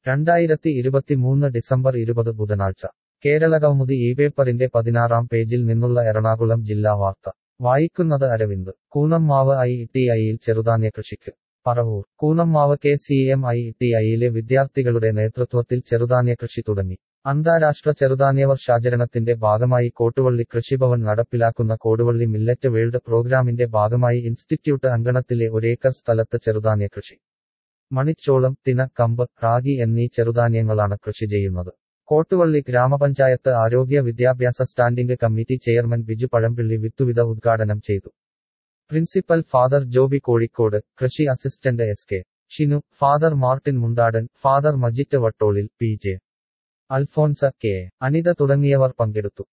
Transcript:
രണ്ടായിരത്തി ഇരുപത്തിമൂന്ന് ഡിസംബർ ഇരുപത് ബുധനാഴ്ച കേരളകൗമുദി ഈ പേപ്പറിന്റെ പതിനാറാം പേജിൽ നിന്നുള്ള എറണാകുളം ജില്ലാ വാർത്ത വായിക്കുന്നത് അരവിന്ദ് കൂനമ്മാവ് ഐ ടി ഐയിൽ ചെറുധാന്യ കൃഷിക്ക് Paravur Koonammavu K C M I T ഐയിലെ വിദ്യാർത്ഥികളുടെ നേതൃത്വത്തിൽ ചെറുധാന്യ കൃഷി തുടങ്ങി അന്താരാഷ്ട്ര ചെറുധാന്യവർഷാചരണത്തിന്റെ ഭാഗമായി കോട്ടുവള്ളി കൃഷിഭവൻ നടപ്പിലാക്കുന്ന കോടുവള്ളി മില്ലറ്റ് വേൾഡ് പ്രോഗ്രാമിന്റെ ഭാഗമായി ഇൻസ്റ്റിറ്റ്യൂട്ട് അങ്കണത്തിലെ ഒരേക്കർ സ്ഥലത്ത് ചെറുധാന്യ കൃഷി മണിച്ചോളം തിന കമ്പ് റാഗി എന്നീ ചെറുധാന്യങ്ങളാണ് കൃഷി ചെയ്യുന്നത് കോട്ടുവള്ളി ഗ്രാമപഞ്ചായത്ത് ആരോഗ്യ വിദ്യാഭ്യാസ standing committee chairman Biju Pazhampilly വിത്തുവിത ഉദ്ഘാടനം ചെയ്തു പ്രിൻസിപ്പൽ ഫാദർ ജോബി കോഴിക്കോട് കൃഷി assistant S K Shinu father Martin Mundadan father Majit Vattolil P J Alphonsa K Anitha തുടങ്ങിയവർ പങ്കെടുത്തു